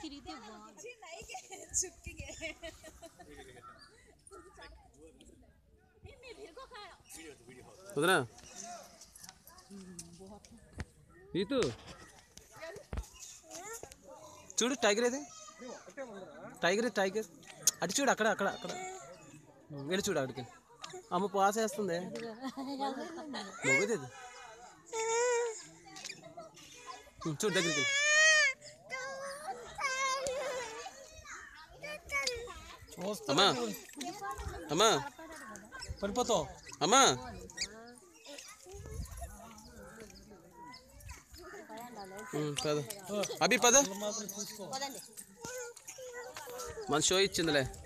తిరిగితే బాగుంది వదినా నీతు చూడు టైగర్ ఏది టైగర్ ఏది, టైగర్ అటు చూడు అక్కడ అక్కడ అక్కడ వెళ్ళి చూడు అక్కడికి అమ్మ పాస్ వేస్తుంది మొగది అది. ఉమ్, చూడు దగ్గరికి వెళ్ళి. అమ్మా అమ్మా పడిపోతావు అమ్మా ఉమ్, పద అభి పద మాత్రం చూసుకో మన షో ఇచ్చిందిలే